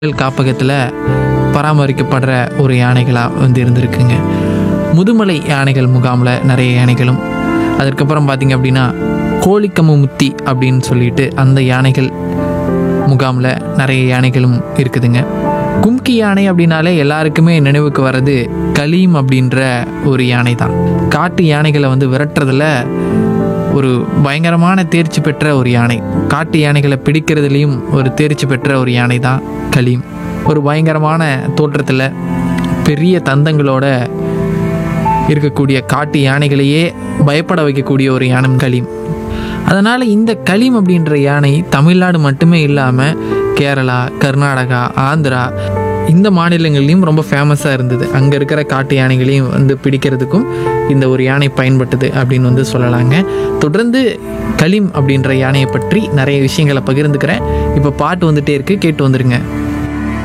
காப்பகத்தில் பராமரிக்கப்படுற ஒரு யானைகளாக வந்து இருந்திருக்குங்க முதுமலை யானைகள் முகாமில் நிறைய யானைகளும் அதற்கப்புறம் பார்த்தீங்க அப்படின்னா கோழிக்கமுமுத்தி அப்படின்னு சொல்லிட்டு அந்த யானைகள் முகாமில் நிறைய யானைகளும் இருக்குதுங்க கும்கி யானை அப்படின்னாலே எல்லாருக்குமே நினைவுக்கு வர்றது கலீம் அப்படின்ற ஒரு யானை தான் காட்டு யானைகளை வந்து விரட்டுறதுல ஒரு பயங்கரமான தேர்ச்சி பெற்ற ஒரு யானை காட்டு யானைகளை பிடிக்கிறதுலையும் ஒரு தேர்ச்சி பெற்ற ஒரு யானை தான் கலீம் ஒரு பயங்கரமான தோற்றத்தில் பெரிய தந்தங்களோட இருக்கக்கூடிய காட்டு யானைகளையே பயப்பட வைக்கக்கூடிய ஒரு யானை கலீம் அதனால் இந்த கலீம் அப்படின்ற யானை தமிழ்நாடு மட்டுமே இல்லாமல் கேரளா கர்நாடகா ஆந்திரா இந்த மாநிலங்கள்லையும் ரொம்ப ஃபேமஸாக இருந்தது அங்கே இருக்கிற காட்டு யானைகளையும் வந்து பிடிக்கிறதுக்கும் இந்த ஒரு யானை பயன்பட்டது அப்படின்னு வந்து சொல்லலாங்க தொடர்ந்து கலீம் அப்படின்ற யானையை பற்றி நிறைய விஷயங்களை பகிர்ந்துக்கிறேன் இப்போ பாட்டு வந்துட்டே இருக்கு கேட்டு வந்துருங்க